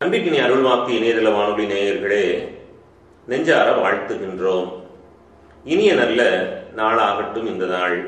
அன்பிற்கினி அருள்வாக்கு இணையதள வானொலி நேயர்களே நெஞ்சார வாழ்த்துகின்றோம் இனிய நல்ல நாளாகட்டும் இந்த நாள்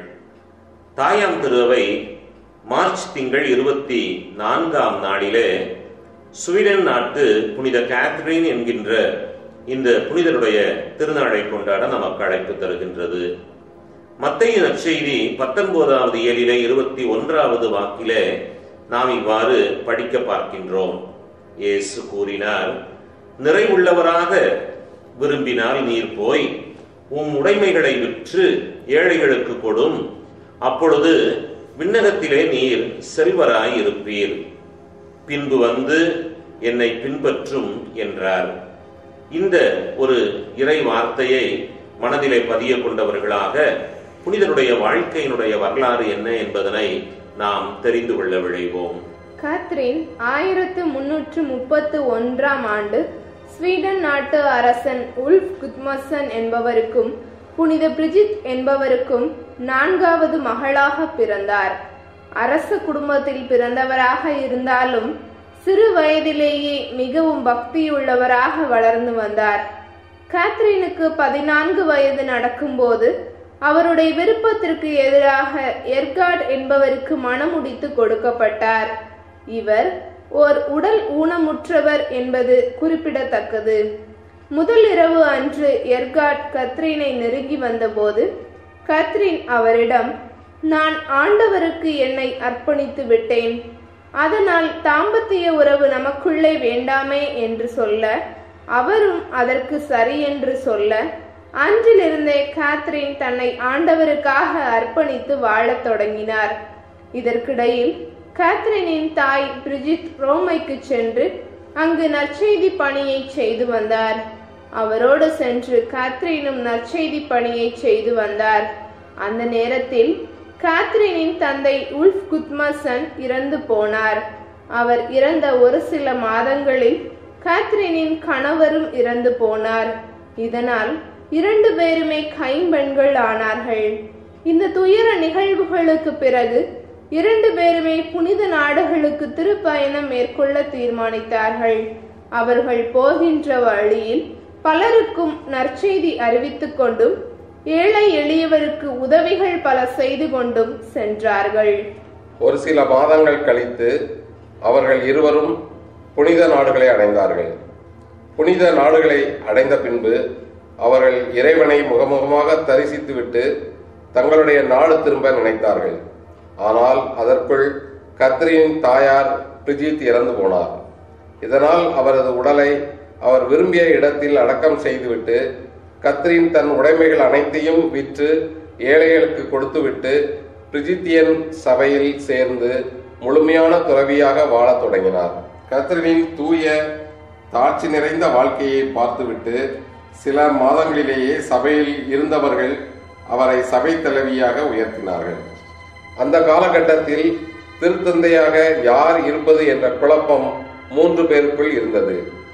தாயாம் திருவை மார்ச் திங்கள் இருபத்தி நான்காம் நாளிலே ஸ்வீடன் நாட்டு புனித கேத்ரின் என்கின்ற இந்த புனிதருடைய திருநாளை கொண்டாட நமக்கு அழைப்பு தருகின்றது மத்தையின் நற்செய்தி பத்தொன்பதாவது இயலிலே இருபத்தி ஒன்றாவது வாக்கிலே நாம் இவ்வாறு படிக்க பார்க்கின்றோம் இயேசு கூறினார் நிறைவுள்ளவராக விரும்பினால் நீர் போய் உம் உடைமைகளை விற்று ஏழைகளுக்கு கொடும் அப்பொழுது விண்ணகத்திலே நீர் செல்வராய் இருப்பீர் பின்பு வந்து என்னை பின்பற்றும் என்றார் இந்த ஒரு இறை வார்த்தையை மனதிலே பதிய கொண்டவர்களாக புனிதனுடைய வாழ்க்கையினுடைய வரலாறு என்ன என்பதனை நாம் தெரிந்து கொள்ள விழைவோம் காத்ரின் ஆயிரத்து முன்னூற்று முப்பத்து ஒன்றாம் ஆண்டு ஸ்வீடன் நாட்டு அரசன் உல்ஃப் குத்மசன் என்பவருக்கும் புனித பிரிஜித் என்பவருக்கும் நான்காவது மகளாக பிறந்தார் அரச குடும்பத்தில் பிறந்தவராக இருந்தாலும் சிறு வயதிலேயே மிகவும் பக்தியுள்ளவராக வளர்ந்து வந்தார் காத்ரீனுக்கு பதினான்கு வயது நடக்கும்போது அவருடைய விருப்பத்திற்கு எதிராக எர்காட் என்பவருக்கு மணமுடித்து கொடுக்கப்பட்டார் இவர் ஓர் உடல் ஊனமுற்றவர் என்பது குறிப்பிடத்தக்கது முதல் இரவு அன்று எர்காட் கத்ரீனை நெருங்கி வந்தபோது கத்ரீன் அவரிடம் நான் ஆண்டவருக்கு என்னை அர்ப்பணித்து விட்டேன் அதனால் தாம்பத்திய உறவு நமக்குள்ளே வேண்டாமே என்று சொல்ல அவரும் அதற்கு சரி என்று சொல்ல அன்றிலிருந்தே காத்ரீன் தன்னை ஆண்டவருக்காக அர்ப்பணித்து வாழத் தொடங்கினார் இதற்கிடையில் காத்ரினின் தாய் பிரிஜித் ரோமைக்கு சென்று அங்கு நற்செய்தி பணியை செய்து வந்தார் அவரோடு சென்று காத்ரீனும் நற்செய்தி பணியை செய்து வந்தார் அந்த நேரத்தில் காத்ரீனின் தந்தை உல்ஃப் குத்மசன் இறந்து போனார் அவர் இறந்த ஒரு சில மாதங்களில் காத்ரீனின் கணவரும் இறந்து போனார் இதனால் இரண்டு பேருமே கைம்பெண்கள் ஆனார்கள் இந்த துயர நிகழ்வுகளுக்கு பிறகு இரண்டு பேருமே புனித நாடுகளுக்கு திருப்பயணம் மேற்கொள்ள தீர்மானித்தார்கள் அவர்கள் போகின்ற வழியில் பலருக்கும் நற்செய்தி அறிவித்துக் கொண்டும் ஏழை எளியவருக்கு உதவிகள் பல செய்து கொண்டும் சென்றார்கள் ஒரு சில மாதங்கள் கழித்து அவர்கள் இருவரும் புனித நாடுகளை அடைந்தார்கள் புனித நாடுகளை அடைந்த பின்பு அவர்கள் இறைவனை முகமுகமாக தரிசித்துவிட்டு தங்களுடைய நாடு திரும்ப நினைத்தார்கள் ஆனால் அதற்குள் கத்ரியின் தாயார் பிரிஜித் இறந்து போனார் இதனால் அவரது உடலை அவர் விரும்பிய இடத்தில் அடக்கம் செய்துவிட்டு கத்ரின் தன் உடைமைகள் அனைத்தையும் விற்று ஏழைகளுக்கு கொடுத்துவிட்டு பிரிஜித்தியன் சபையில் சேர்ந்து முழுமையான துறவியாக வாழத் தொடங்கினார் கத்ரினின் தூய தாட்சி நிறைந்த வாழ்க்கையை பார்த்துவிட்டு சில மாதங்களிலேயே சபையில் இருந்தவர்கள் அவரை சபை தலைவியாக உயர்த்தினார்கள் அந்த காலகட்டத்தில் திருத்தந்தையாக யார் இருப்பது என்ற குழப்பம் மூன்று பேருக்குள் இருந்தது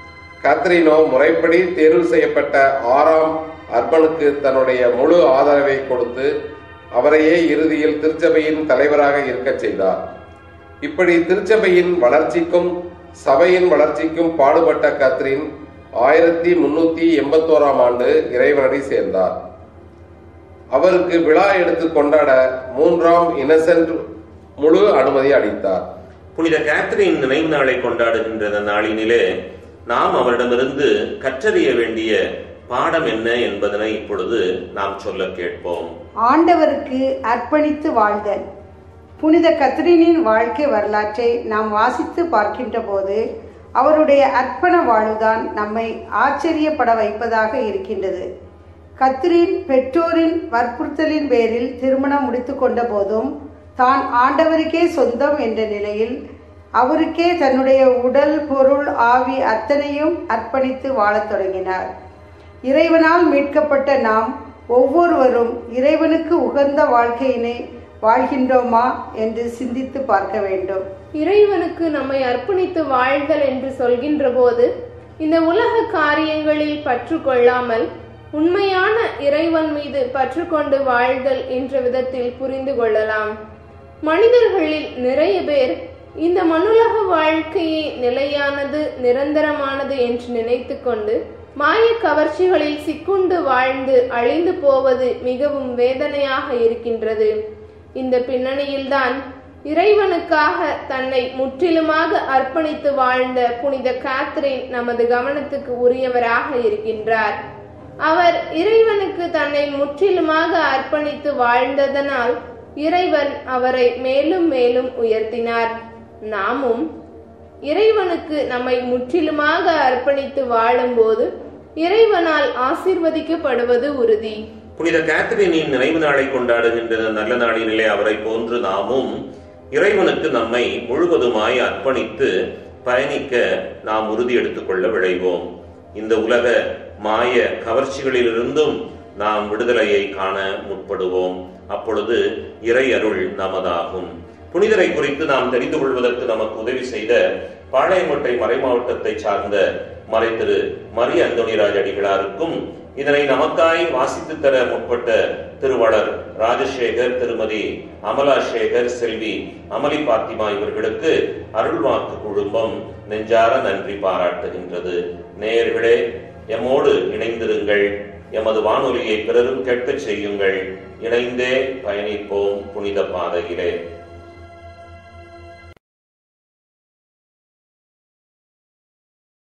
கத்ரினோ முறைப்படி தேர்வு செய்யப்பட்ட ஆறாம் அர்பனுக்கு தன்னுடைய முழு ஆதரவை கொடுத்து அவரையே இறுதியில் திருச்சபையின் தலைவராக இருக்கச் செய்தார் இப்படி திருச்சபையின் வளர்ச்சிக்கும் சபையின் வளர்ச்சிக்கும் பாடுபட்ட கத்ரின் ஆயிரத்தி முன்னூத்தி எண்பத்தோராம் ஆண்டு இறைவனடி சேர்ந்தார் அவருக்கு விழா எடுத்து கொண்டாட மூன்றாம் இன்னசென்ட் முழு அனுமதி அளித்தார் புனித கேத்ரின் நினைவு நாளை கொண்டாடுகின்ற இந்த நாளினிலே நாம் அவரிடமிருந்து கற்றறிய வேண்டிய பாடம் என்ன என்பதனை இப்பொழுது நாம் சொல்ல கேட்போம் ஆண்டவருக்கு அர்ப்பணித்து வாழ்தல் புனித கத்ரீனின் வாழ்க்கை வரலாற்றை நாம் வாசித்து பார்க்கின்ற போது அவருடைய அர்ப்பண வாழ்வுதான் நம்மை ஆச்சரியப்பட வைப்பதாக இருக்கின்றது கத்ரீன் பெற்றோரின் வற்புறுத்தலின் பேரில் திருமணம் முடித்து கொண்ட போதும் தான் ஆண்டவருக்கே சொந்தம் என்ற நிலையில் அவருக்கே தன்னுடைய உடல் பொருள் ஆவி அத்தனையும் அர்ப்பணித்து வாழத் தொடங்கினார் இறைவனால் மீட்கப்பட்ட நாம் ஒவ்வொருவரும் இறைவனுக்கு உகந்த வாழ்க்கையினை வாழ்கின்றோமா என்று சிந்தித்து பார்க்க வேண்டும் இறைவனுக்கு நம்மை அர்ப்பணித்து வாழ்தல் என்று சொல்கின்ற போது இந்த உலக காரியங்களில் பற்று கொள்ளாமல் உண்மையான இறைவன் மீது பற்று கொண்டு வாழ்தல் என்ற விதத்தில் புரிந்து கொள்ளலாம் மனிதர்களில் நிறைய பேர் இந்த மண்ணுலக வாழ்க்கையே நிலையானது நிரந்தரமானது என்று நினைத்துக்கொண்டு மாய கவர்ச்சிகளில் சிக்குண்டு வாழ்ந்து அழிந்து போவது மிகவும் வேதனையாக இருக்கின்றது இந்த பின்னணியில்தான் இறைவனுக்காக தன்னை முற்றிலுமாக அர்ப்பணித்து வாழ்ந்த புனித காத்ரின் நமது கவனத்துக்கு உரியவராக இருக்கின்றார் அவர் இறைவனுக்கு தன்னை முற்றிலுமாக அர்ப்பணித்து வாழ்ந்ததனால் இறைவன் அவரை மேலும் மேலும் உயர்த்தினார் நாமும் இறைவனுக்கு நம்மை முற்றிலுமாக அர்ப்பணித்து வாழும்போது இறைவனால் ஆசிர்வதிக்கப்படுவது உறுதி புனித கேத்தரினின் நினைவு நாளை கொண்டாடுகின்ற நல்ல நாளினிலே அவரை போன்று நாமும் இறைவனுக்கு நம்மை முழுவதுமாய் அர்ப்பணித்து பயணிக்க நாம் உறுதி எடுத்துக்கொள்ள விளைவோம் இந்த உலக மாய கவர்ச்சிகளிலிருந்தும் நாம் விடுதலையை காண முற்படுவோம் அப்பொழுது இறை அருள் நமதாகும் புனிதரை குறித்து நாம் தெரிந்து கொள்வதற்கு நமக்கு உதவி செய்த பாளையங்கோட்டை மறைமாவட்டத்தை சார்ந்த மறை திரு மரிய அந்தோணிராஜ் அடிகளாருக்கும் இதனை நமக்காய் வாசித்து தர முற்பட்ட திருவாளர் ராஜசேகர் திருமதி அமலா சேகர் செல்வி அமளி பார்த்திமா இவர்களுக்கு அருள்வாக்கு குழுமம் நெஞ்சார நன்றி பாராட்டுகின்றது நேயர்களே எம்மோடு இணைந்திருங்கள் எமது வானொலியை பிறரும் கேட்கச் செய்யுங்கள் இணைந்தே பயணிப்போம் புனித பாதையிலே